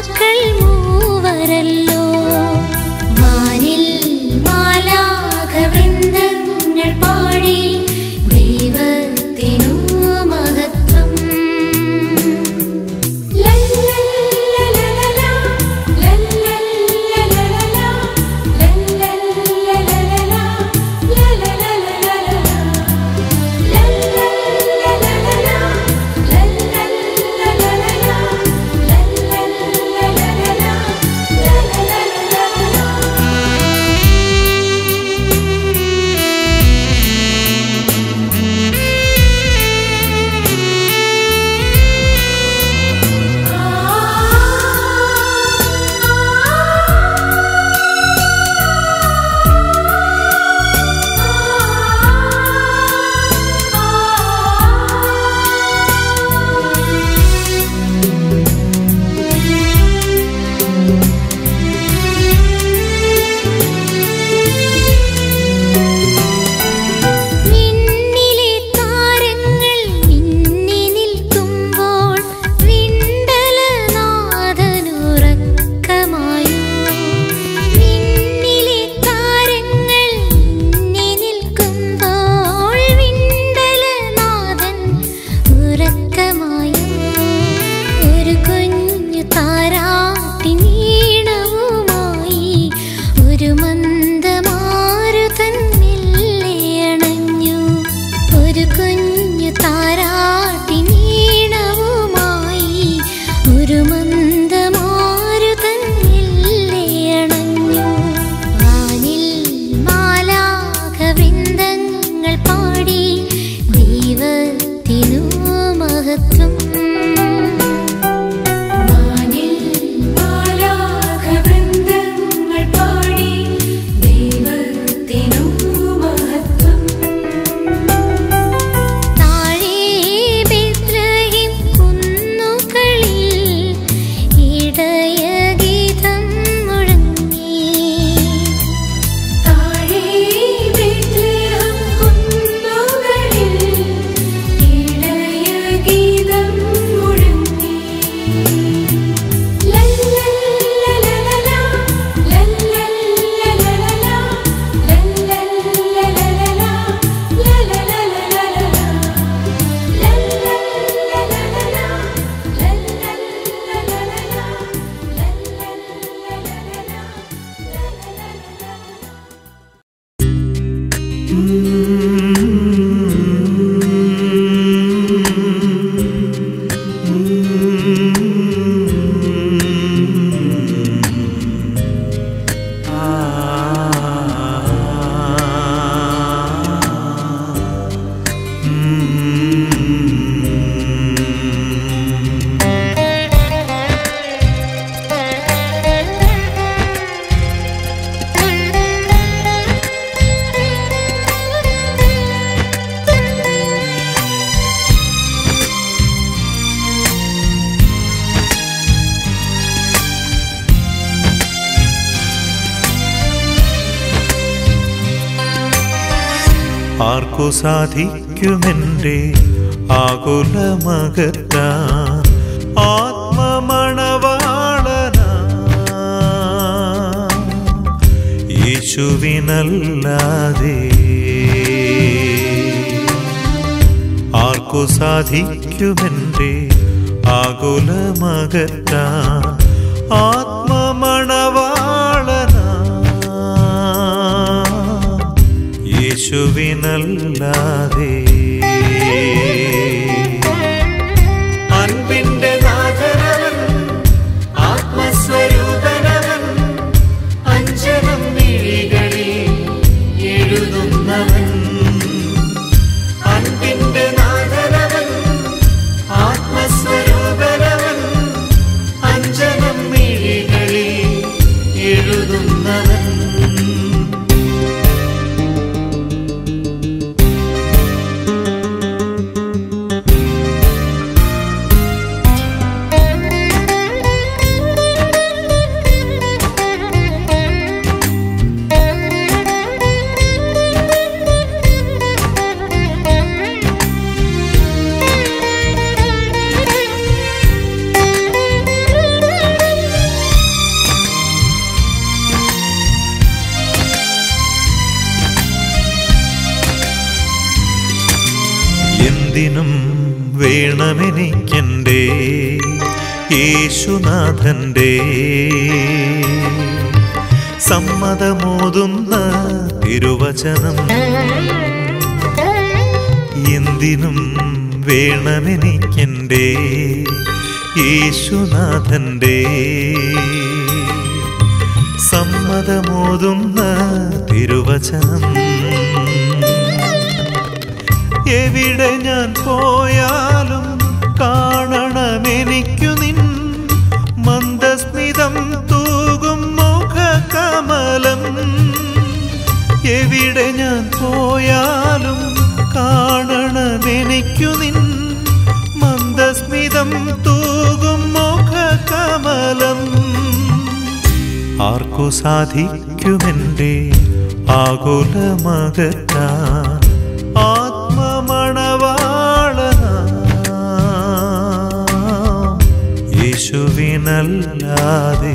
ആത്മാക്കൾ മൂവരല്ലോ വാനിൽ മാലാഖവൃന്ദങ്ങൾ പാടി ദൈവത്തിനു മഹത്വം ലല്ലല്ലലലലാ, ലല്ലല്ലലലലാ, ലല്ലല്ലലലലാ, ലലലലലലാ. വിണ്ണിലെ താരങ്ങൾ മിന്നി നിൽക്കുമ്പോൾ വിണ്ടലനാഥനുറക്കമായോ വിണ്ണിലെ താരങ്ങൾ മിന്നി നിൽക്കുമ്പോൾ വിണ്ടലനാഥൻ ഉറക്കമായോ ഒരു കുഞ്ഞു താരാട്ടിൻ ഈണവുമായി ഒരു മന്ദമാരുതൻ മെല്ലെ അണഞ്ഞു ഒരു കുഞ്ഞു താരാട്ടിൻ ഈണവുമായി ഒരു മന്ദമാരുതൻ മെല്ലെ അണഞ്ഞു വാനിൽ മാലാഖവൃന്ദങ്ങൾ പാടി ദൈവത്തിനു മഹത്വം വാനിൽ മാലാഖവൃന്ദങ്ങൾ പാടി ദൈവത്തിനു മഹത്വം താഴെ ബെത്ലഹേം കുന്നുകളിൽ ഇടയഗീതം മുഴങ്ങി താഴെ ബെത്ലഹേം കുന്നുകളിൽ ഇടയഗീതം മുഴങ്ങി ലല്ലല്ലലലാ ലല്ലല്ലലലാ ലല്ലല്ലലലാ ലലലലലലാ ലല്ലല്ലലലാ ആർക്കു സാധിക്കുമെൻ്റെ ആകുലമകറ്റ ആത്മമണവാളന യേശുവിനല്ലാതെ ആർക്കു സാധിക്കുമെൻ്റെ ആകുലമകറ്റ ആത്മമണവാളന യേശുവിനല്ലാതെ അൻപിന്റെ നാഥനവൻ ആത്മസ്വരൂപനവൻ അഞ്ജനം മിഴികളിൽ എഴുതുന്നവൻ അൻപിന്റെ നാഥനവൻ ആത്മസ്വരൂപനവൻ അഞ്ജനം മിഴികളിൽ എഴുതുന്നവൻ വേണമെനിക്കെൻ്റെ യേശുനാഥൻ്റെ സമ്മതമോതുന്ന തിരുവചനം എന്തിനും വേണമെനിക്കെൻ്റെ യേശുനാഥൻ്റെ സമ്മതമോതുന്ന തിരുവചനം എവിടെ ഞാൻ പോയാലും കാണണമെനിക്കു നിൻ മന്ദസ്മിതം തൂകും മുഖകമലം എവിടെ ഞാൻ പോയാലും കാണണമെനിക്കു നിൻ മന്ദസ്മിതം തൂകും മുഖകമലം ആർക്കു സാധിക്കുമെൻ്റെ ആകുലമകറ്റ ആത്മമണവാളന യേശുവിനല്ലാതെ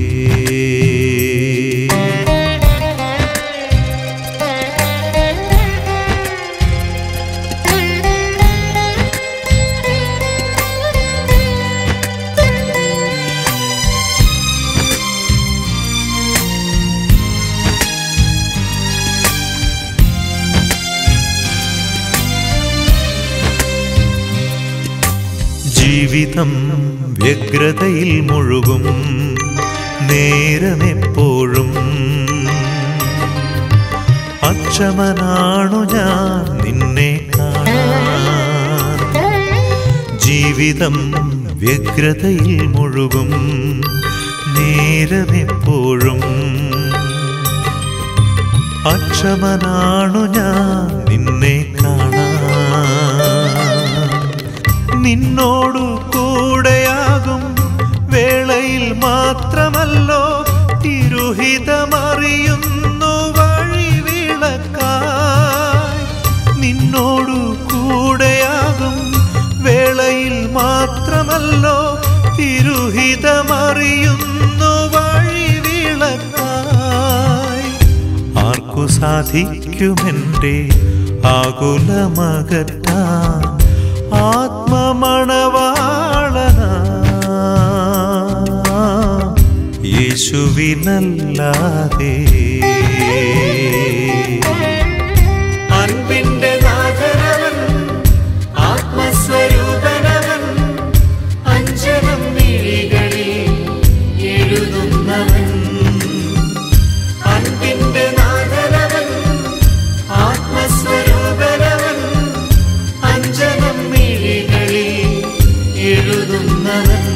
ജീവിതം വ്യഗ്രതയിൽ മുഴുകും നേരമെപ്പോഴും അക്ഷമനാണു ഞാൻ നിന്നെ കാണാൻ ജീവിതം വ്യഗ്രതയിൽ മുഴുകും നേരമെപ്പോഴും അക്ഷമനാണു ഞാൻ നിന്നെ കാണാൻ നിന്നോടു കൂടെയാകും വേളയിൽ മാത്രമല്ലോ തിരുഹിതമറിയുന്നു വഴിവിളക്കായി നിന്നോടു കൂടെയാകും വേളയിൽ മാത്രമല്ലോ തിരുഹിതമറിയുന്നു വഴിവിളക്കായി ആർക്കു സാധിക്കുമെൻ്റെ ആകുലമകറ്റാൻ ആത്മമണവാളന യേശുവിനല്ലാതെ അൻപിന്റെ നാഥനവൻ ആത്മസ്വരൂപനവൻ അഞ്ജനം മിഴികളിൽ എഴുതുന്നവൻ അൻപിന്റെ നാഥനവൻ ആത്മസ്വരൂപനവൻ അഞ്ജനം മിഴികളിൽ എഴുതുന്നവൻ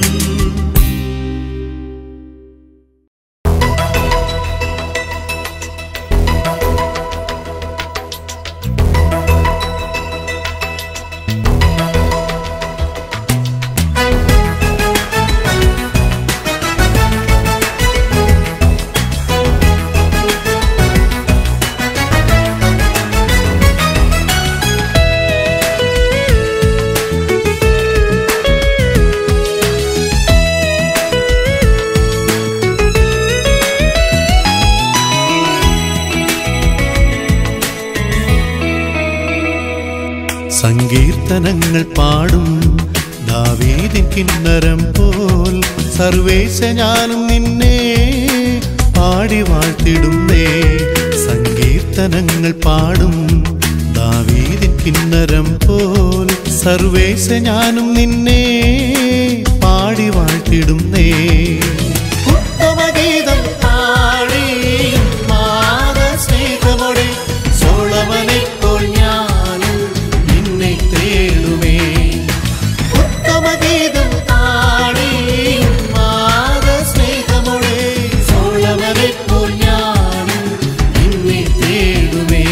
സങ്കീർത്തനങ്ങൾ പാടും ദാവീദിൻ കിന്നരം പോൽ സർവേശ ഞാനും നിന്നെ പാടി വാഴ്ത്തിടുന്നേ സങ്കീർത്തനങ്ങൾ പാടും ദാവീദിൻ കിന്നരം പോൽ സർവേശ ഞാനും നിന്നെ പാടി വാഴ്ത്തിടുന്നേ ഉത്തമഗീതം പാടി മാതസ്നേഹമോടെ സോളമനെപ്പോൾ ഞാനും നിന്നെ തേടുമേ ഉത്തമഗീതം പാടി മാതസ്നേഹമോടെ സോളമനെപ്പോൾ ഞാനും നിന്നെ തേടുമേ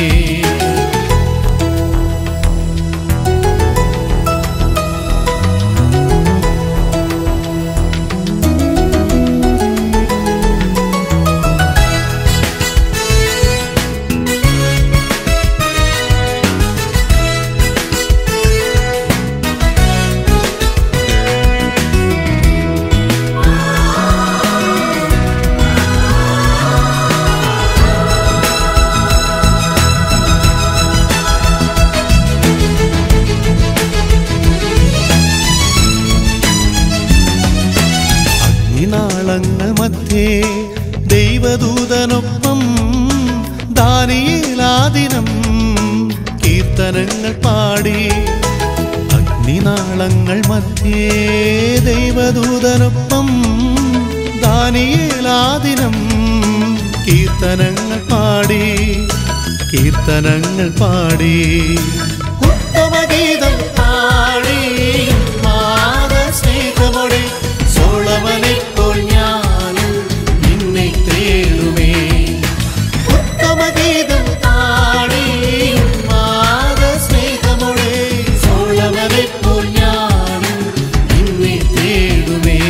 അഗ്നിനാളങ്ങൾ മധ്യേ ദൈവദൂതനൊപ്പം ദാനിയേലാദിനം കീർത്തനങ്ങൾ പാടി അഗ്നിനാളങ്ങൾ മധ്യേ ദൈവദൂതനൊപ്പം ദാനിയേലാദിനം കീർത്തനങ്ങൾ പാടി കീർത്തനങ്ങൾ പാടി ഉത്തമഗീതം പാടി മാത സ്നേഹമോടെ സോളമനെപ്പോൾ ഞാനും നിന്നെ തേടുമേ ഉത്തമഗീതം പാടി മാത സ്നേഹമോടെ സോളമനെപ്പോൾ ഞാനും നിന്നെ തേടുമേ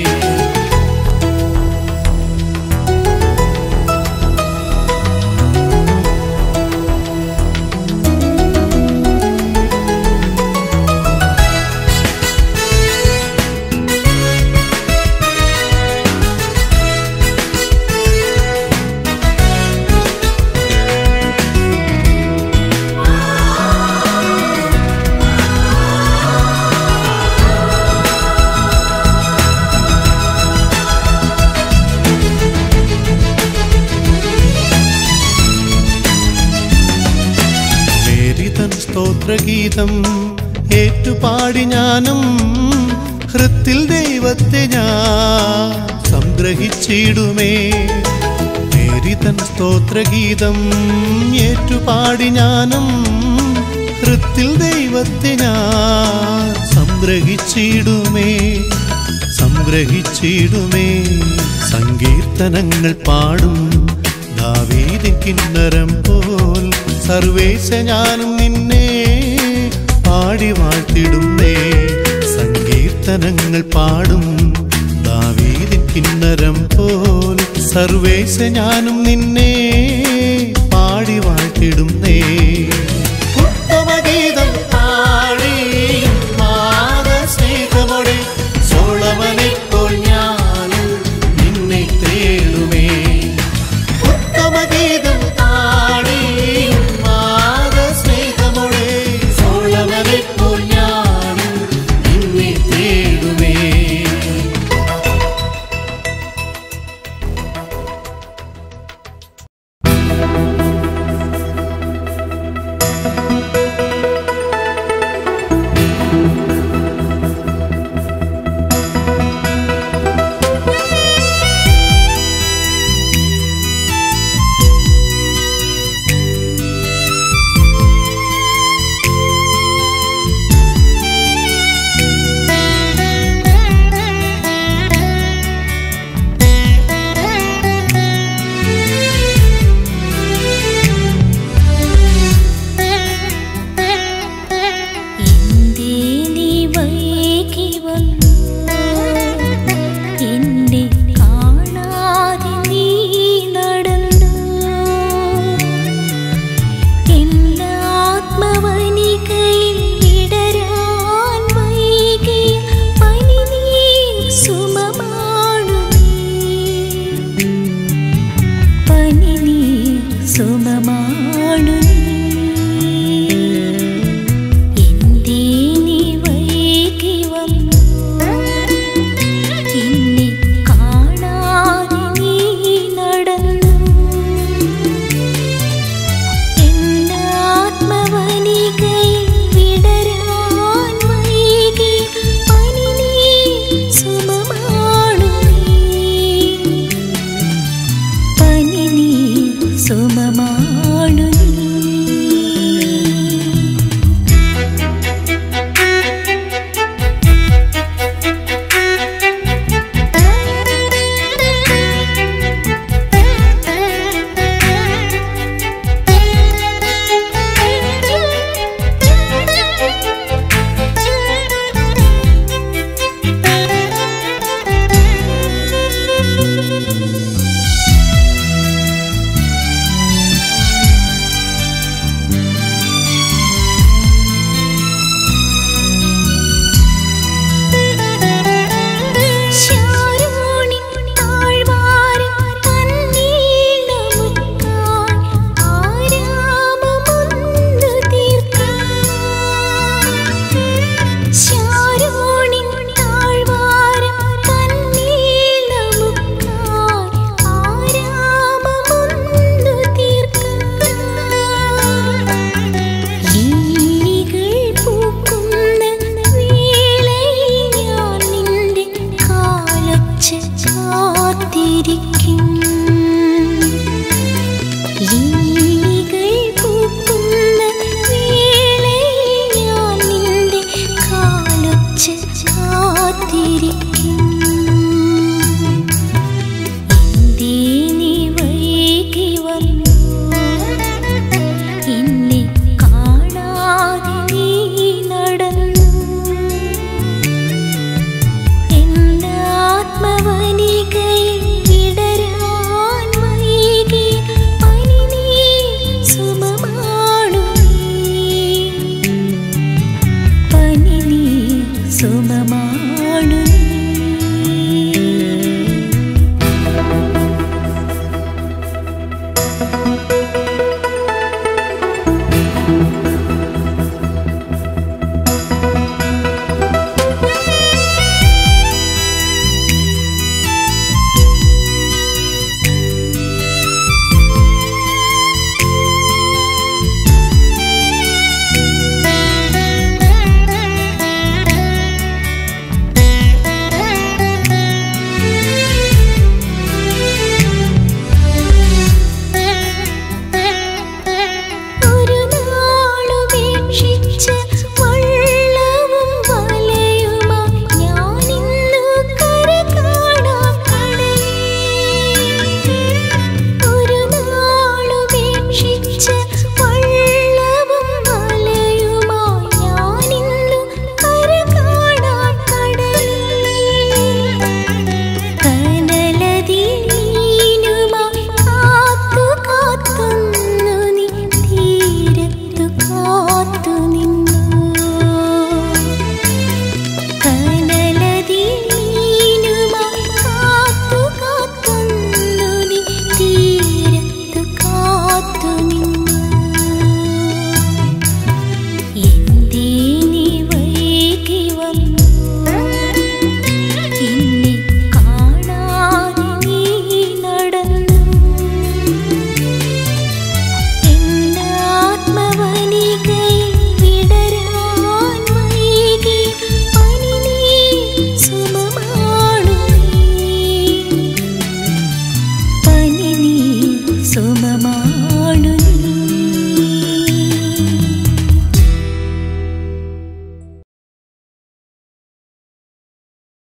മേരിതൻ സ്തോത്രഗീതം ഏറ്റുപാടി ഞാനും ഹൃത്തിൽ ദൈവത്തെ ഞാൻ സംഗ്രഹിച്ചിടുമേ മേരിതൻ സ്തോത്രഗീതം ഏറ്റുപാടി ഞാനും ഹൃത്തിൽ ദൈവത്തെ ഞാൻ സംഗ്രഹിച്ചിടുമേ സംഗ്രഹിച്ചിടുമേ സങ്കീർത്തനങ്ങൾ പാടും ദാവീദിൻ കിന്നരം പോൽ സർവേശ ഞാനും നിന്നെ പാടി വാഴ്ത്തിടുന്നേ സങ്കീർത്തനങ്ങൾ പാടും ദാവീദിൻ കിന്നരം പോൽ സർവേശ ഞാനും നിന്നെ പാടി വാഴ്ത്തിടും